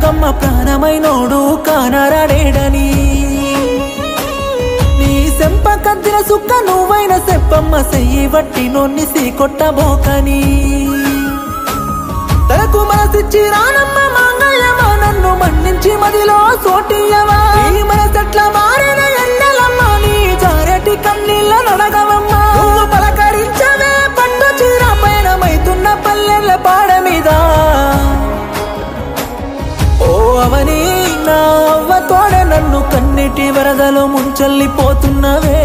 కనకమ్మ ప్రాణమైనోడు కానరాడేడని నీ సెంప కద్దిన సుక్క నువ్వైన సెప్పమ్మ సెయ్యి వట్టి నొన్ని సీ కొట్టబోకని తనకు మనసిచ్చి రానమ్మ మాంగళ్యమా నన్ను మన్నించి మదిలో సోటియవా ఈ మనసెట్ల మారిన ఎన్నెలమ్మ నీ జారటి కన్నీళ్ళ నడగవమ్మ నువ్వు పలకరించవే పట్టు చీర పయనమైతున్న పల్లెల పాడ మీద ఓ అవని నా అవ్వ తోడ నన్ను కన్నిటి వరదలో ముంచల్లిపోతున్నవే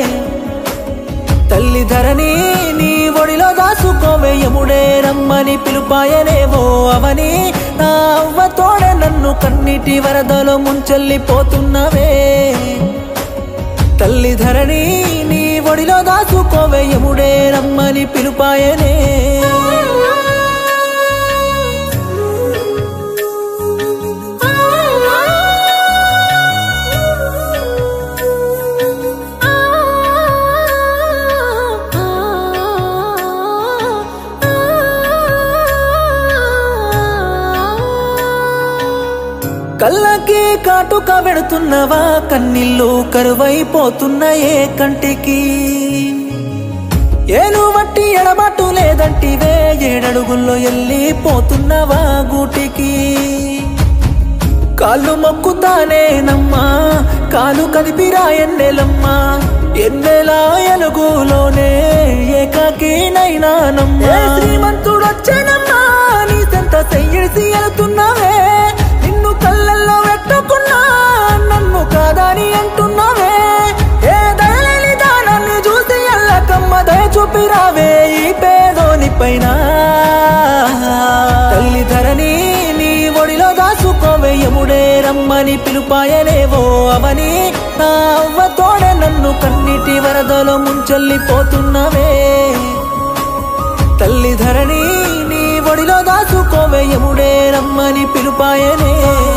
తల్లి ధరణి నీ ఒడిలో దాసుకోవే యముడే రమ్మని పిలుపాయనేవో అవని నా అవ్వ తోడ నన్ను కన్నిటి వరదలో ముంచల్లిపోతున్నవే తల్లి ధరణి నీ ఒడిలో దాసుకోవే యముడే రమ్మని పిలుపాయనే కళ్ళకి కాటుక పెడుతున్నవా కన్నీళ్ళు కరువైపోతున్నాయే కంటికి ఏలు వట్టి ఎడబాటు లేదంటివే ఏడడుగుల్లో వెళ్ళిపోతున్నవా గూటికి కాళ్ళు మొక్కుతానేనమ్మా కాలు కదిపిరా ఎన్నెలమ్మా ఎన్నెలా ఎలుగులోనే ఏకాకినైనానమ్మా శ్రీమంతుడొచ్చానమ్మా నీ సెంత చెయ్యిసి వెళ్తున్నావే నిన్ను కళ్ళల్లో పెట్టుకున్నా నన్ను కాదని అంటున్నావే ఏ దయలేని దానాన్ని చూసి ఎల్లకమ్మ దయ చూపిరావే ఈ పేదోని పైన తల్లి ధరణి నీ ఒడిలో దాసుకోవే యముడే రమ్మని పిలుపాయనేవో అవని నా అవ్వ తోడే నన్ను కన్నిటి వరదలో ముంచల్లిపోతున్నవే తల్లి ధరణి నీ ఒడిలో దాసుకోవే యముడే రమ్మని పిలుపాయనే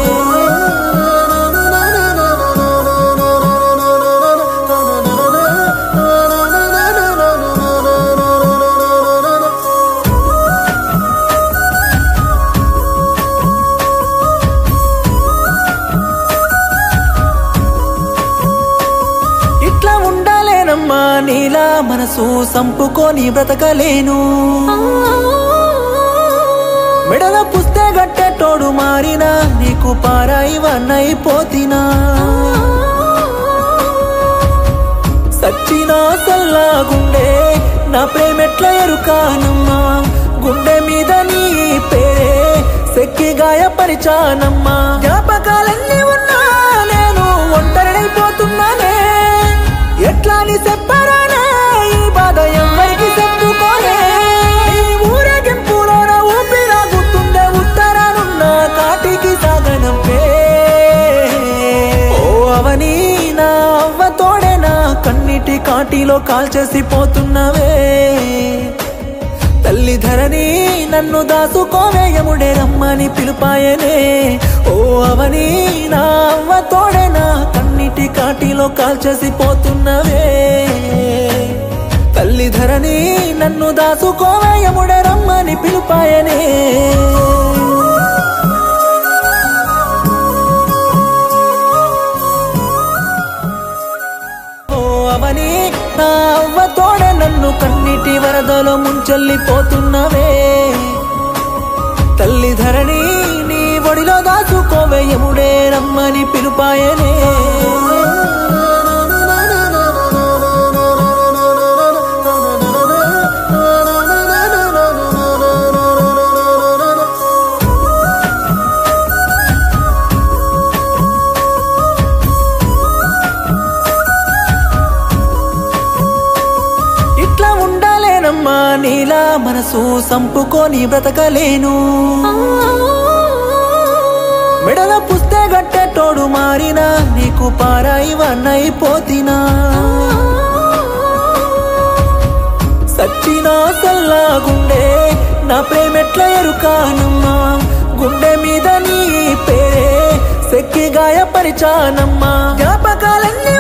ఇట్లా ఉండాలేనమ్మా నీలా మనసు సంపుకొని బ్రతకలేను మెడల పుస్తే గట్టెటోడు మారినా నీకు పారాయివన్నైపోతినా సచ్చినా సల్లా గుండె నా ప్రేమెట్ల ఎరుకానమ్మా గుండె మీద నీ పేరే సెక్కి గాయపరిచానమ్మా జ్ఞాపకాలన్నీ ఉన్నా నేను ఒంటరినైపోతున్నానే ఎట్లా నీ చెప్పరానే ఈ బాధ ఎవరికి చెప్పుకోనే ఈ ఊరేగింపులోన ఊపిరాగుతుండే ఉత్తరానున్న కాటికి సాగనంపే ఓ అవని నా అవ్వ తోడే నా కన్నిటి కాటిలో కాల్చేసి పోతున్నవే తల్లి ధరణి నన్ను దాసుకోవే యముడే రమ్మని పిలుపాయనే ఓ అవని నా అవ్వ తోడే నా కన్నిటి కాటిలో కాల్చేసి పోతున్నవే తల్లి ధరణి నన్ను దాసుకోవే యముడే రమ్మని పిలుపాయనే ఓ అవని నా అవ్వ తోడ నన్ను కన్నిటి వరదలో ముంచల్లిపోతున్నవే తల్లి ధరణి నీ ఒడిలో దాచుకోవే యముడే రమ్మని పిలుపాయనే ఇట్లా ఉండాలేనమ్మా నీలా మనసు సంపుకొని బ్రతకలేను మెడల పుస్తే గట్టెటోడు మారినా నీకు పారాయివన్నైపోతినా సచ్చినా సల్లా గుండె నా ప్రేమెట్ల ఎరుకానమ్మా గుండె మీద నీ పేరే సెక్కి గాయపరిచానమ్మా జ్ఞాపకాలన్నీ